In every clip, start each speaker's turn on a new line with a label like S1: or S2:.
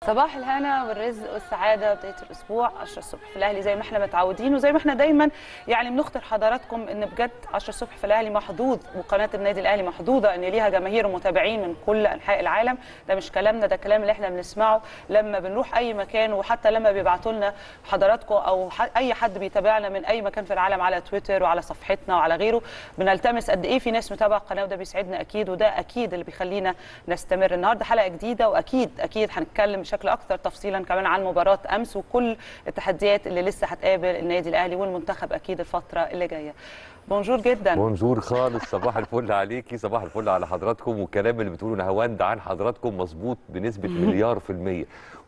S1: صباح الهنا والرزق والسعاده بدايه الاسبوع 10 الصبح في الاهلي زي ما احنا متعودين وزي ما احنا دايما يعني بنخطر حضراتكم ان بجد 10 الصبح في الاهلي محظوظ وقناه النادي الاهلي محظوظه ان ليها جماهير ومتابعين من كل انحاء العالم ده مش كلامنا ده كلام اللي احنا بنسمعه لما بنروح اي مكان وحتى لما بيبعتوا لنا حضراتكم او ح- اي حد بيتابعنا من اي مكان في العالم على تويتر وعلى صفحتنا وعلى غيره بنلتمس قد ايه في ناس متابعه القناه وده بيسعدنا اكيد وده اكيد اللي بيخلينا نستمر النهارده حلقه جديده واكيد اكيد هنتكلم بشكل اكثر تفصيلا كمان عن مباراه امس وكل التحديات اللي لسه هتقابل النادي الاهلي والمنتخب اكيد الفتره اللي جايه بونجور جدا
S2: بونجور خالص صباح الفل عليكي صباح الفل على حضراتكم والكلام اللي بتقوله نهاوند عن حضراتكم مظبوط بنسبه مليار في الميه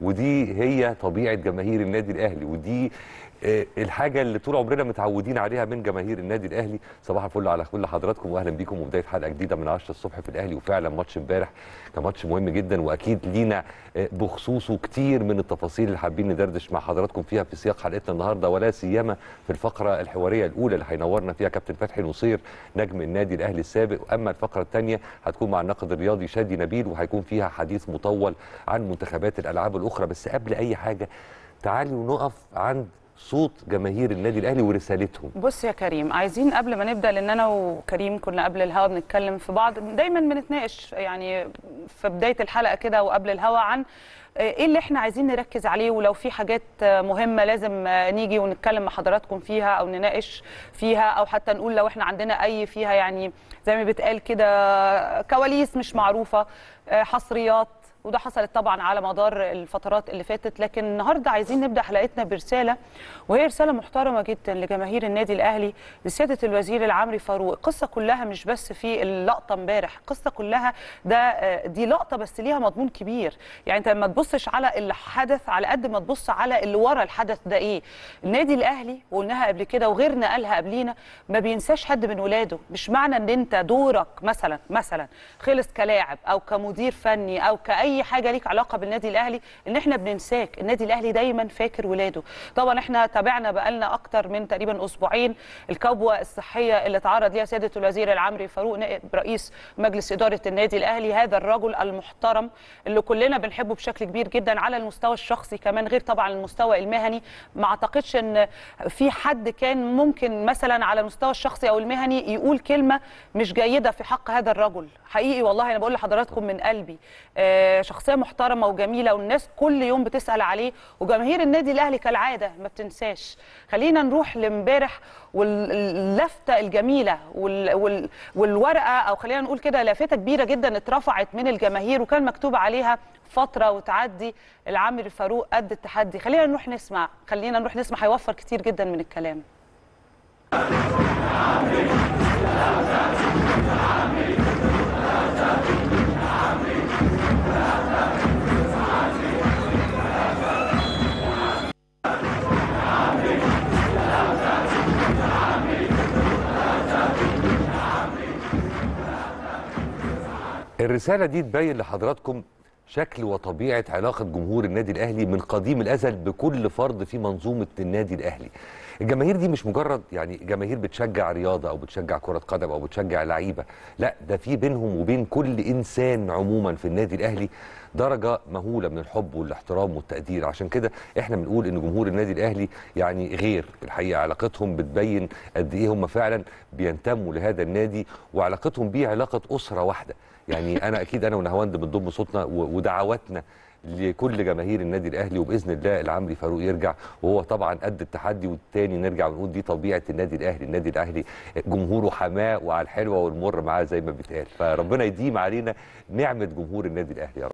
S2: ودي هي طبيعه جماهير النادي الاهلي ودي آه، الحاجه اللي طول عمرنا متعودين عليها من جماهير النادي الاهلي صباح الفل على كل حضراتكم واهلا بيكم وبدايه حلقه جديده من 10 الصبح في الاهلي وفعلا ماتش امبارح كان ماتش مهم جدا واكيد لينا آه، بخصوصه كتير من التفاصيل اللي حابين ندردش مع حضراتكم فيها في سياق حلقتنا النهارده ولا سيما في الفقره الحواريه الاولى اللي هينورنا فيها كابتن فتحي نصير نجم النادي الاهلي السابق اما الفقره الثانيه هتكون مع الناقد الرياضي شادي نبيل وهيكون فيها حديث مطول عن منتخبات الالعاب الاخرى بس قبل اي حاجه تعالوا نقف عند صوت جماهير النادي الاهلي ورسالتهم
S1: بص يا كريم عايزين قبل ما نبدا لان انا وكريم كنا قبل الهوا بنتكلم في بعض دايما بنتناقش يعني في بدايه الحلقه كده وقبل الهوا عن ايه اللي احنا عايزين نركز عليه ولو في حاجات مهمه لازم نيجي ونتكلم مع حضراتكم فيها او نناقش فيها او حتى نقول لو احنا عندنا اي فيها يعني زي ما بيتقال كده كواليس مش معروفه حصريات وده حصلت طبعا على مدار الفترات اللي فاتت لكن النهارده عايزين نبدا حلقتنا برساله وهي رساله محترمه جدا لجماهير النادي الاهلي لسياده الوزير العمري فاروق القصه كلها مش بس في اللقطه امبارح القصه كلها ده دي لقطه بس ليها مضمون كبير يعني انت ما تبصش على اللي حدث على قد ما تبص على اللي ورا الحدث ده ايه النادي الاهلي وقلناها قبل كده وغيرنا قالها قبلينا ما بينساش حد من ولاده مش معنى ان انت دورك مثلا مثلا خلص كلاعب او كمدير فني او كاي اي حاجه ليك علاقه بالنادي الاهلي ان احنا بننساك النادي الاهلي دايما فاكر ولاده طبعا احنا تابعنا بقالنا اكتر من تقريبا اسبوعين الكبوه الصحيه اللي تعرض ليها سياده الوزير العمري فاروق نائب رئيس مجلس اداره النادي الاهلي هذا الرجل المحترم اللي كلنا بنحبه بشكل كبير جدا على المستوى الشخصي كمان غير طبعا المستوى المهني ما اعتقدش ان في حد كان ممكن مثلا على المستوى الشخصي او المهني يقول كلمه مش جيده في حق هذا الرجل حقيقي والله انا بقول لحضراتكم من قلبي آه شخصيه محترمه وجميله والناس كل يوم بتسال عليه وجماهير النادي الاهلي كالعاده ما بتنساش خلينا نروح لامبارح واللفته الجميله وال وال والورقه او خلينا نقول كده لافته كبيره جدا اترفعت من الجماهير وكان مكتوب عليها فتره وتعدي العامر فاروق قد التحدي خلينا نروح نسمع خلينا نروح نسمع هيوفر كتير جدا من الكلام
S2: الرساله دي تبين لحضراتكم شكل وطبيعه علاقه جمهور النادي الاهلي من قديم الازل بكل فرد في منظومه النادي الاهلي. الجماهير دي مش مجرد يعني جماهير بتشجع رياضه او بتشجع كره قدم او بتشجع لعيبه، لا ده في بينهم وبين كل انسان عموما في النادي الاهلي درجه مهوله من الحب والاحترام والتقدير، عشان كده احنا بنقول ان جمهور النادي الاهلي يعني غير الحقيقه علاقتهم بتبين قد ايه هم فعلا بينتموا لهذا النادي وعلاقتهم بيه علاقه اسره واحده. يعني انا اكيد انا ونهاوند بنضم صوتنا ودعواتنا لكل جماهير النادي الاهلي وباذن الله العمري فاروق يرجع وهو طبعا قد التحدي والتاني نرجع ونقول دي طبيعه النادي الاهلي، النادي الاهلي جمهوره حماه وعلى الحلوه والمر معاه زي ما بيتقال، فربنا يديم علينا نعمه جمهور النادي الاهلي يا رب.